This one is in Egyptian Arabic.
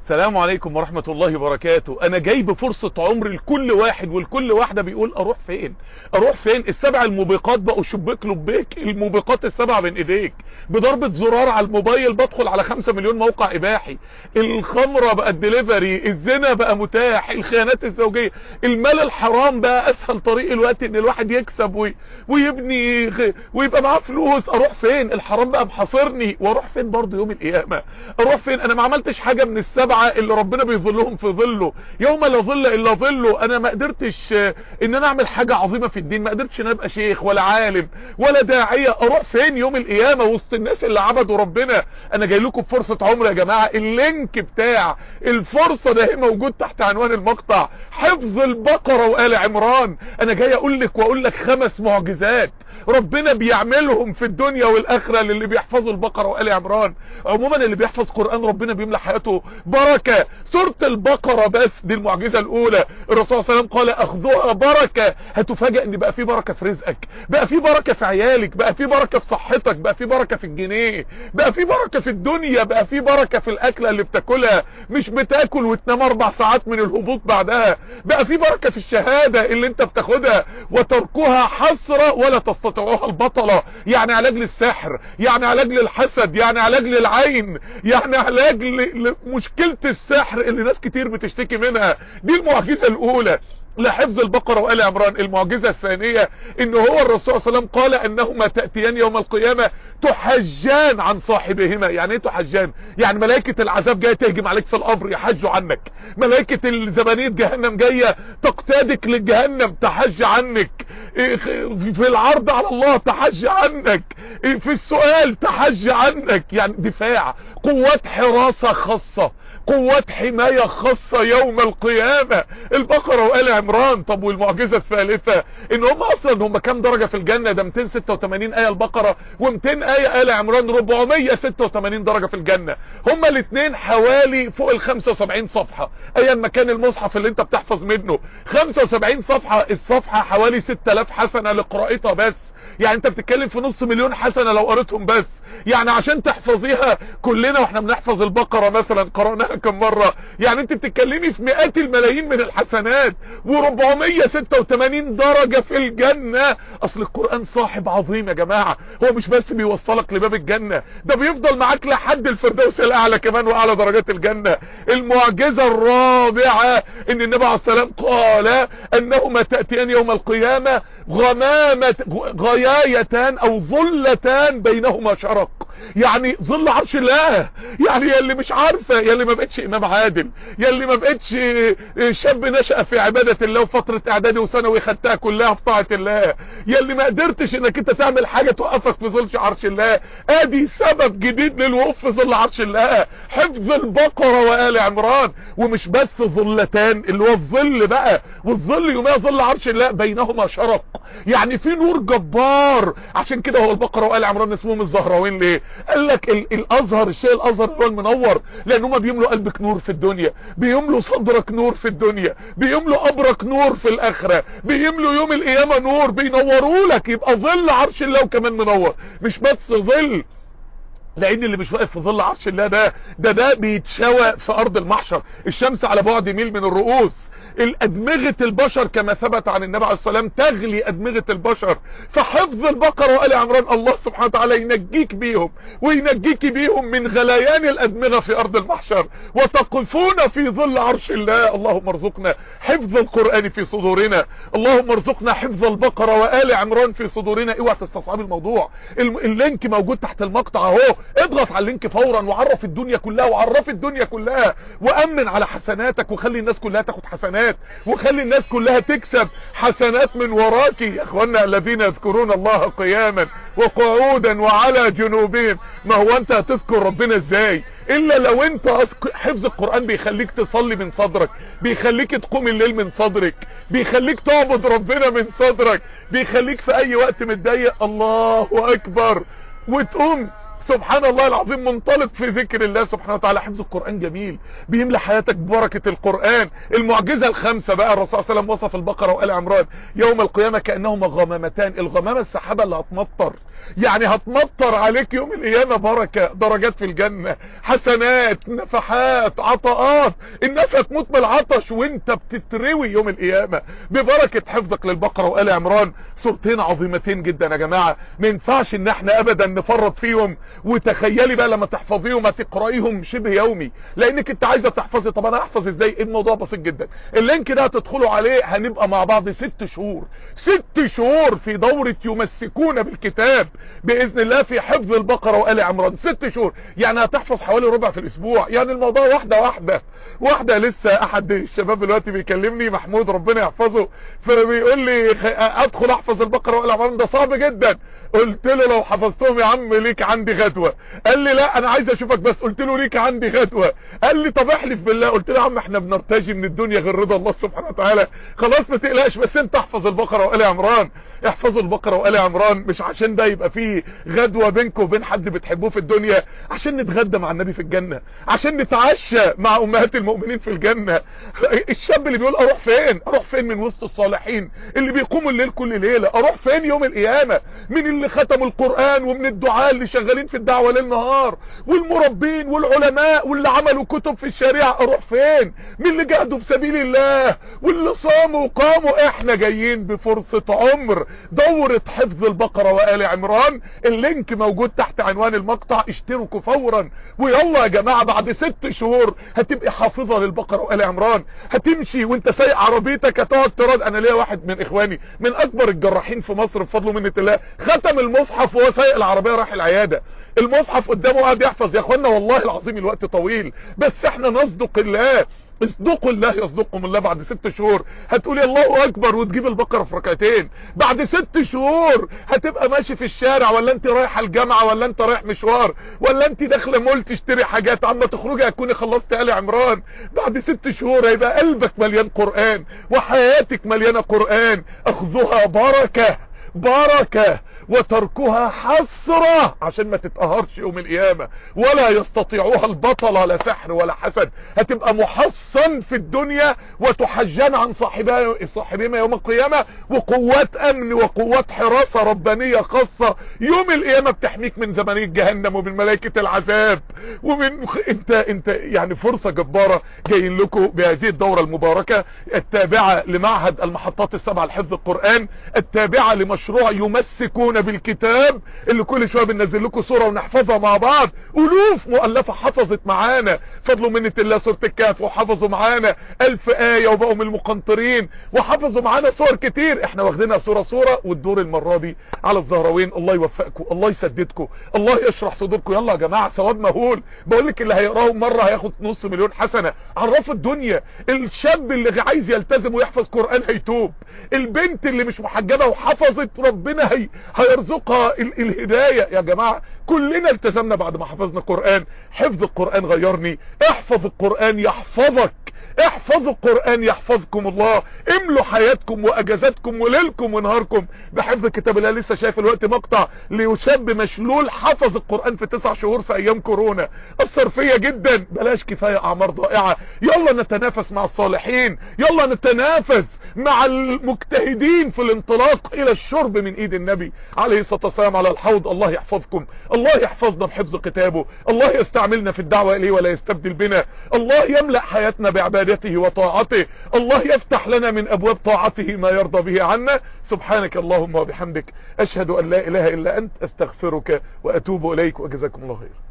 السلام عليكم ورحمة الله وبركاته انا جاي بفرصة عمر لكل واحد ولكل واحدة بيقول اروح فين اروح فين السبع الموبقات بقوا شبيك لبيك الموبقات السبع بين ايديك بضربة زرار على الموبايل بدخل على خمسة مليون موقع اباحي الخمرة بقى الدليفري الزنا بقى متاح الخيانات الزوجية المال الحرام بقى اسهل طريق الوقت ان الواحد يكسب وي ويبني ويبقى معاه فلوس اروح فين الحرام بقى محاصرني واروح فين برضه يوم القيامة اروح فين انا ما عملتش حاجة من السبعة اللي ربنا بيظلهم في ظله يوم لا ظل الا ظله انا ما قدرتش ان انا اعمل حاجة عظيمة في الدين ما قدرتش ان انا ابقى شيخ ولا عالم ولا داعية اروح فين يوم القيامة وسط الناس اللي عبدوا ربنا انا جاي لكم بفرصة عمر يا جماعة اللينك بتاع الفرصة ده موجود تحت عنوان المقطع حفظ البقرة وآل عمران انا جاي اقول لك واقول لك خمس معجزات ربنا بيعملهم في الدنيا والاخرة للي بيحفظوا البقرة وآل عمران عموما اللي بيحفظ قرآن ربنا بيملى حياته بركة سورة البقرة بس دي المعجزة الاولى الرسول صلى الله عليه وسلم قال اخذوها بركة هتفاجئ ان بقى في بركة في رزقك بقى في بركة في عيالك بقى في بركة في صحتك بقى في بركة في الجنيه بقى في بركة في الدنيا بقى في بركة في الاكلة اللي بتاكلها مش بتاكل وتنام اربع ساعات من الهبوط بعدها بقى في بركة في الشهادة اللي انت بتاخدها وتركها حسرة ولا تستطيعوها البطلة يعني علاج للسحر يعني علاج للحسد يعني علاج للعين يعني علاج لمشكلة السحر اللي ناس كتير بتشتكي منها دي المعجزة الاولى لحفظ البقرة وآل عمران المعجزة الثانية ان هو الرسول صلى الله عليه وسلم قال انهما تأتيان يوم القيامة تحجان عن صاحبهما يعني ايه تحجان يعني ملائكة العذاب جاية تهجم عليك في القبر يحجوا عنك ملائكة الزبانية جهنم جاية تقتادك للجهنم تحج عنك في العرض على الله تحج عنك في السؤال تحج عنك يعني دفاع قوات حراسة خاصة قوات حماية خاصة يوم القيامة البقرة وآل عمران طب والمعجزة الثالثة ان هم اصلا هم كام درجة في الجنة ده 286 آية البقرة و200 آية آل عمران 486 درجة في الجنة هم الاثنين حوالي فوق ال 75 صفحة ايا ما كان المصحف اللي انت بتحفظ منه 75 صفحة الصفحة حوالي 6000 حسنة لقراءتها بس يعني انت بتتكلم في نص مليون حسنة لو قريتهم بس يعني عشان تحفظيها كلنا واحنا بنحفظ البقرة مثلا قرأناها كم مرة يعني انت بتتكلمي في مئات الملايين من الحسنات و486 درجة في الجنة اصل القرآن صاحب عظيم يا جماعة هو مش بس بيوصلك لباب الجنة ده بيفضل معاك لحد الفردوس الاعلى كمان واعلى درجات الجنة المعجزة الرابعة ان النبي عليه السلام قال انهما تأتيان يوم القيامة غمامة غيايتان او ظلتان بينهما شرق يعني ظل عرش الله يعني يا اللي مش عارفه يا اللي ما بقتش امام عادل يا اللي ما بقتش شاب نشأ في عبادة الله وفترة اعدادي وثانوي خدتها كلها في طاعة الله يا اللي ما قدرتش انك انت تعمل حاجة توقفك في ظل عرش الله ادي سبب جديد للوقوف في ظل عرش الله حفظ البقرة وآل عمران ومش بس ظلتان اللي هو الظل بقى والظل يوميها ظل عرش الله بينهما شرق يعني في نور جبار عشان كده هو البقرة وآل عمران اسمهم الزهراوين ليه قال لك الازهر الشيء الازهر هو المنور لان هم بيملوا قلبك نور في الدنيا بيملوا صدرك نور في الدنيا بيملوا قبرك نور في الاخرة بيملوا يوم القيامة نور بينوروا لك يبقى ظل عرش الله وكمان منور مش بس ظل لان اللي مش واقف في ظل عرش الله ده ده ده بيتشوى في ارض المحشر الشمس على بعد ميل من الرؤوس الادمغة البشر كما ثبت عن النبي عليه الصلاة والسلام تغلي ادمغة البشر فحفظ البقرة وآل عمران الله سبحانه وتعالى ينجيك بيهم وينجيك بيهم من غليان الادمغة في ارض المحشر وتقفون في ظل عرش الله اللهم ارزقنا حفظ القرآن في صدورنا اللهم ارزقنا حفظ البقرة وآل عمران في صدورنا اوعى تستصعب الموضوع اللينك موجود تحت المقطع اهو اضغط على اللينك فورا وعرف الدنيا كلها وعرف الدنيا كلها وامن على حسناتك وخلي الناس كلها تاخد حسنات وخلي الناس كلها تكسب حسنات من وراك يا اخوانا الذين يذكرون الله قياما وقعودا وعلى جنوبهم ما هو انت هتذكر ربنا ازاي الا لو انت حفظ القرآن بيخليك تصلي من صدرك بيخليك تقوم الليل من صدرك بيخليك تعبد ربنا من صدرك بيخليك في اي وقت متضايق الله اكبر وتقوم سبحان الله العظيم منطلق في ذكر الله سبحانه وتعالى حفظ القرآن جميل بيملى حياتك ببركة القرآن المعجزة الخامسة بقى الرسول صلى الله عليه وسلم وصف البقرة وآل عمران يوم القيامة كأنهما غمامتان الغمامة السحابة اللي هتمطر يعني هتمطر عليك يوم القيامة بركة درجات في الجنة حسنات نفحات عطاءات الناس هتموت بالعطش وانت بتتروي يوم القيامة ببركة حفظك للبقرة وآل عمران صورتين عظيمتين جدا يا جماعة ما ينفعش ان احنا ابدا نفرط فيهم وتخيلي بقى لما تحفظيهم هتقرأيهم شبه يومي لانك انت عايزة تحفظي طب انا احفظ ازاي الموضوع بسيط جدا اللينك ده هتدخلوا عليه هنبقى مع بعض ست شهور ست شهور في دورة يمسكون بالكتاب باذن الله في حفظ البقرة وآل عمران ست شهور يعني هتحفظ حوالي ربع في الاسبوع يعني الموضوع واحدة واحدة واحدة لسه احد الشباب دلوقتي بيكلمني محمود ربنا يحفظه فبيقول لي ادخل احفظ البقرة وآل عمران ده صعب جدا قلت له لو حفظتهم يا عم ليك عندي غدوة قال لي لا انا عايز اشوفك بس قلت له ليك عندي غدوة قال لي طب احلف بالله قلت له يا عم احنا بنرتجي من الدنيا غير رضا الله سبحانه وتعالى خلاص ما تقلقش بس انت احفظ البقرة وآل عمران احفظوا البقرة وآل عمران مش عشان ده يبقى فيه غدوة بينكم وبين حد بتحبوه في الدنيا عشان نتغدى مع النبي في الجنة عشان نتعشى مع امهات المؤمنين في الجنة الشاب اللي بيقول اروح فين اروح فين من وسط الصالحين اللي بيقوموا الليل كل ليلة اروح فين يوم القيامة من اللي ختموا القرآن ومن الدعاء اللي شغالين في الدعوة ليل نهار والمربين والعلماء واللي عملوا كتب في الشريعة اروح فين من اللي جاهدوا في سبيل الله واللي صاموا وقاموا احنا جايين بفرصة عمر دورة حفظ البقرة وآل عمران اللينك موجود تحت عنوان المقطع اشتركوا فورا ويلا يا جماعة بعد ست شهور هتبقى حافظة للبقرة وآل عمران هتمشي وانت سايق عربيتك هتقعد تراد انا ليا واحد من اخواني من اكبر الجراحين في مصر بفضل منة الله ختم المصحف وهو سايق العربية راح العيادة المصحف قدامه قاعد يحفظ يا اخوانا والله العظيم الوقت طويل بس احنا نصدق الله اصدقوا الله يصدقكم الله بعد ست شهور هتقولي الله اكبر وتجيب البقرة في ركعتين بعد ست شهور هتبقى ماشي في الشارع ولا انت رايح الجامعة ولا انت رايح مشوار ولا انت داخله مول تشتري حاجات عما تخرجي هتكوني خلصت آل عمران بعد ست شهور هيبقى قلبك مليان قرآن وحياتك مليانة قرآن اخذها بركة بركة وتركها حسرة عشان ما تتقهرش يوم القيامة ولا يستطيعوها البطلة لا سحر ولا حسد هتبقى محصن في الدنيا وتحجن عن صاحبها صاحبهما يوم القيامة وقوات امن وقوات حراسة ربانية خاصة يوم القيامة بتحميك من زمانية جهنم ومن ملائكة العذاب ومن انت انت يعني فرصة جبارة جايين لكم بهذه الدورة المباركة التابعة لمعهد المحطات السبعة لحفظ القرآن التابعة لمشروع يمسكون بالكتاب اللي كل شويه بننزل لكم صوره ونحفظها مع بعض الوف مؤلفه حفظت معانا فضلوا منه الله سوره الكهف وحفظوا معانا ألف آية وبقوا من المقنطرين وحفظوا معانا صور كتير احنا واخدينها صوره صوره والدور المره دي على الزهراوين الله يوفقكم الله يسددكم الله يشرح صدوركم يلا يا جماعه ثواب مهول بقول لك اللي هيقراهم مره هياخد نص مليون حسنه عرفوا الدنيا الشاب اللي عايز يلتزم ويحفظ قران هيتوب البنت اللي مش محجبه وحفظت ربنا هي هيرزقها ال الهداية يا جماعة كلنا التزمنا بعد ما حفظنا قرآن حفظ القرآن غيرني احفظ القرآن يحفظك احفظوا القرآن يحفظكم الله املوا حياتكم واجازاتكم وليلكم ونهاركم بحفظ كتاب الله لسه شايف الوقت مقطع لشاب مشلول حفظ القرآن في تسع شهور في ايام كورونا اثر فيا جدا بلاش كفاية اعمار ضائعة يلا نتنافس مع الصالحين يلا نتنافس مع المجتهدين في الانطلاق الى الشرب من ايد النبي عليه الصلاة والسلام على الحوض الله يحفظكم الله يحفظنا بحفظ كتابه الله يستعملنا في الدعوة اليه ولا يستبدل بنا الله يملأ حياتنا بعبادته وطاعته الله يفتح لنا من ابواب طاعته ما يرضى به عنا سبحانك اللهم وبحمدك اشهد ان لا اله الا انت استغفرك واتوب اليك وجزاكم الله خير